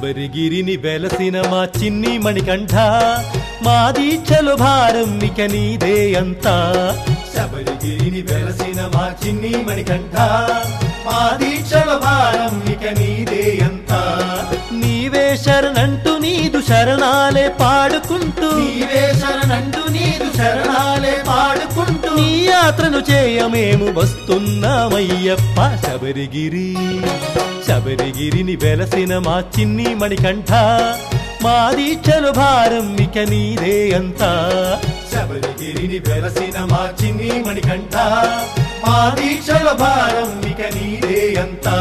శబరిగిరిని వెలసిన మా చిన్ని మణికంఠ మా దీక్షలు భారం ఇక నీదే అంతా శబరిగిరిని వెలసిన మా చిన్ని మణికంఠ మా దీక్షల భారం ఇక నీదే అంతా నీవే శరణంటూ నీదు శరణాలే పాడుకుంటూ నీవే శరణంటూ నీదు శరణాలే పాడుకుంటూ నీ యాత్రను చేయమేము వస్తున్నామయ్యప్ప శబరిగిరి శబరిగిరిని వెలసిన మా చిన్ని మణికంఠ మా దీక్షలు భారం ఇక నీదే అంతా శబరిగిరిని వెలసిన మా చిన్ని మణికంఠ మా దీక్షల భారం ఇక నీదే అంతా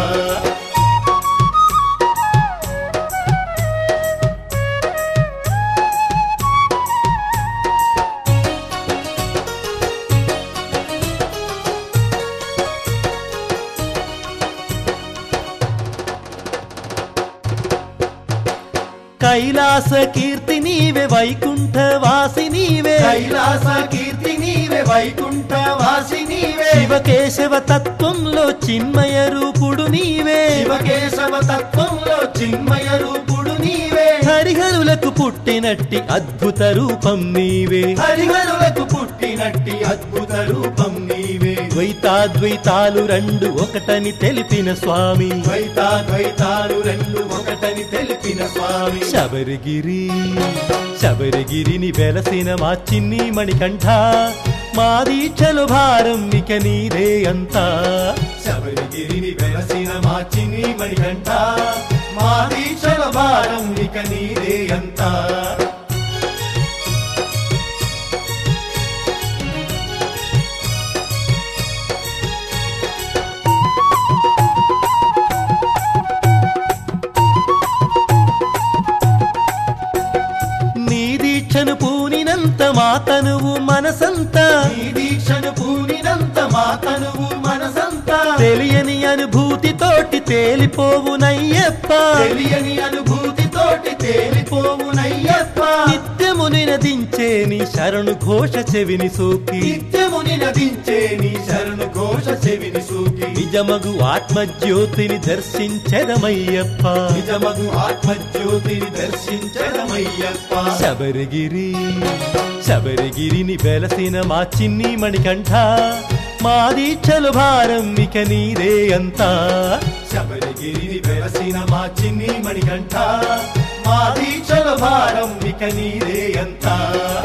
కైలాస కీర్తి నీవే వైకుంఠ వాసి నీవే కైలాస కీర్తి నీవే వైకుంఠ వాసి నీవే శివకేశవ తత్వంలో చిన్మయ రూపుడు నీవే శివకేశవ తత్వంలో చిన్మయ రూపుడు నీవే హరిహరులకు పుట్టినట్టి అద్భుత రూపం నీవే హరిహరులకు పుట్టినట్టి అద్భుత రూపం నీవే ద్వైతాద్వైతాలు రెండు ఒకటని తెలిపిన స్వామి ద్వైతాద్వైతాలు రెండు ఒకటని తెలిపిన స్వామి శబరిగిరి శబరిగిరిని వెలసిన మా చిన్ని మణికంఠ మా దీక్షలు భారం ఇక నీదే అంతా శబరిగిరిని వెలసిన మా చిన్ని మణికంఠ మా దీక్షల భారం ఇక నీదే అంతా నీ దీక్షను పూనినంత మా తనువు మనసంతా ఈ దీక్షను పూనినంత మా తనువు మనసంతా తెలియని అనుభూతితోటి తేలిపోవునయ్యప్ప తెలియని అనుభూతితోటి తేలిపోవునయ్యప్ప నిత్యము నినదించే నీ శరణు ఘోష చెవిని సోకి నిత్యము నినదించే నీ శరణు ఘోష చెవిని సూకి నిజమగు ఆత్మజ్యోతిని దర్శించదమయ్యప్ప నిజమగు ఆత్మజ్యోతిని దర్శించడమయ్యప్ప శబరిగిరి శబరిగిరిని వెలసిన మా చిన్ని మణికంఠ మా దీక్షలు భారం ఇక నీదే అంతా శబరిగిరిని వెలసిన మా చిన్ని మణికంఠ మా దీక్షల భారం ఇక నీదే అంతా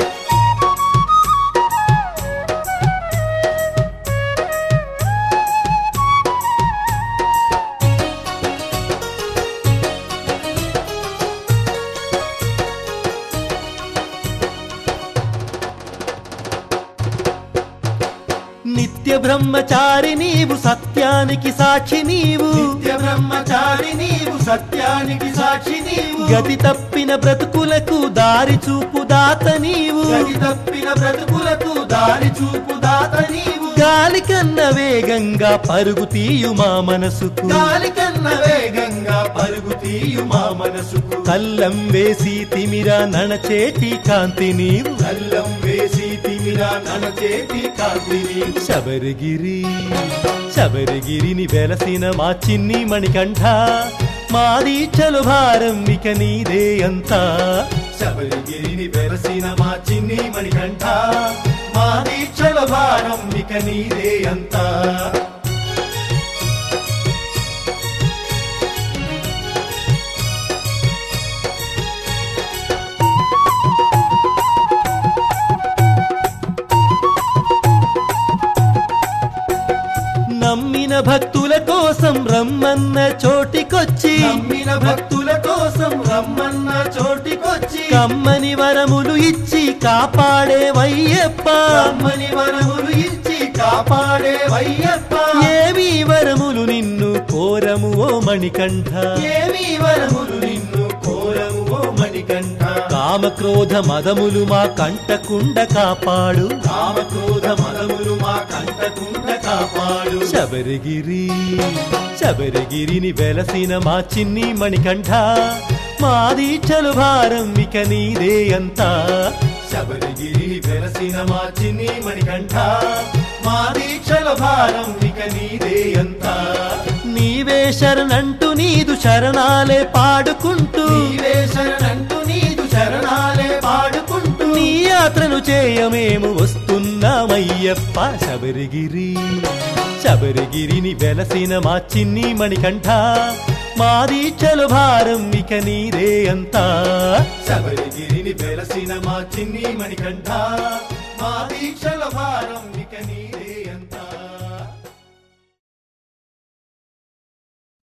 నిత్య బ్రహ్మచారి నీవు సత్యానికి సాక్షి నీవు నిత్య బ్రహ్మచారి నీవు సత్యానికి సాక్షి నీవు గతి తప్పిన బ్రతుకులకు దారి చూపు దాత నీవు గతి తప్పిన బ్రతుకులకు దారి చూపు దాత నీవు గాలి కన్న వేగంగా పరుగు తీయు మా మనసుకు గాలి కన్న వేగంగా పరుగు తీయు మా మనసుకు కల్లం వేసి తిమిర నడచేటి కాంతి నీవు కల్లం వేసి తిమిరా నన చేతి కాంతి నీవు శబరిగిరి శబరిగిరిని వెలసిన మా చిన్ని మణికంఠ మా దీక్షలు భారం ఇక నీదే అంతా శబరిగిరిని వెలసిన మా చిన్ని మణికంఠ మా దీక్షల భారం ఇక నీదే అంతా నమ్మిన భక్తుల కోసం రమ్మన్న చోటికొచ్చి నమ్మిన భక్తుల కోసం రమ్మన్న చోటికొచ్చి కమ్మని వరములు ఇచ్చి కాపాడే వయ్యప్ప రమ్మని వరములు ఇచ్చి కాపాడే వయ్యప్ప ఏమి వరములు నిన్ను కోరము ఓ మణికంఠ ఏమి వరములు నిన్ను కోరము ఓ మణికంఠ కామక్రోధ మదములు మా కంటకుండ కాపాడు కామక్రోధ మదములు మా కంటకుండ కాపాడు శబరిగిరి శబరిగిరిని వెలసిన మా చిన్ని మణికంఠ మా దీక్షలు భారం ఇక నీదే అంతా శబరిగిరి వెలసిన మా చిన్ని మణికంఠ మా దీక్షల భారం ఇక నీదే అంతా నీవే శరణంటూ నీదు శరణాలే పాడుకుంటూ నీవే శరణంటూ నీదు శరణాలే పాడుకుంటూ నీ యాత్రను చేయమేము వస్తున్నామయ్యప్ప శబరిగిరి శబరిగిరిని వెలసిన మా చిన్ని మణికంఠ మా దీక్షలు భారం ఇక నీదే అంతా శబరిగిరిని వెలసిన మా చిన్ని మణికంఠ మా దీక్షల భారం ఇక నీ